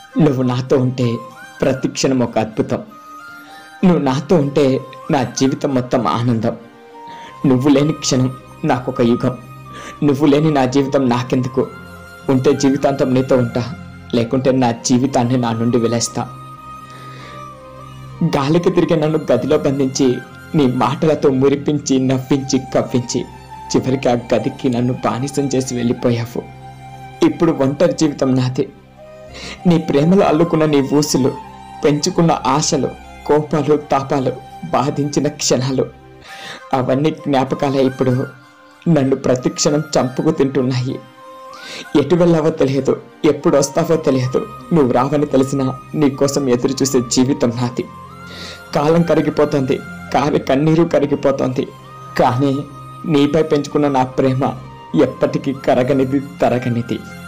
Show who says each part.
Speaker 1: నువ్వు నాతో ఉంటే ప్రతి క్షణం ఒక అద్భుతం నువ్వు నాతో ఉంటే నా జీవితం మొత్తం ఆనందం నువ్వు లేని క్షణం నాకు ఒక యుగం నువ్వు లేని నా జీవితం నాకెందుకు ఉంటే జీవితాంతం నీతో ఉంటా లేకుంటే నా జీవితాన్ని నా నుండి విలేస్తా గాలికి తిరిగి నన్ను గదిలో బంధించి నీ మాటలతో మురిపించి నవ్వించి కవ్వించి చివరికి ఆ గదికి నన్ను బానిసం చేసి వెళ్ళిపోయావు ఇప్పుడు ఒంటరి జీవితం నాది నీ ప్రేమలో అల్లుకున్న నీ ఊసులు పెంచుకున్న ఆశలు కోపాలు తాపాలు బాధించిన క్షణాలు అవన్నీ జ్ఞాపకాలే ఇప్పుడు నన్ను ప్రతి క్షణం చంపుకు తింటున్నాయి ఎటు వెళ్ళావో తెలియదు ఎప్పుడు వస్తావో తెలియదు నువ్వు రావని తెలిసినా నీకోసం ఎదురు చూసే జీవితం నాది కాలం కరిగిపోతుంది కావి కన్నీరు కరిగిపోతుంది కానీ నీపై పెంచుకున్న నా ప్రేమ ఎప్పటికీ కరగనిది తరగనిది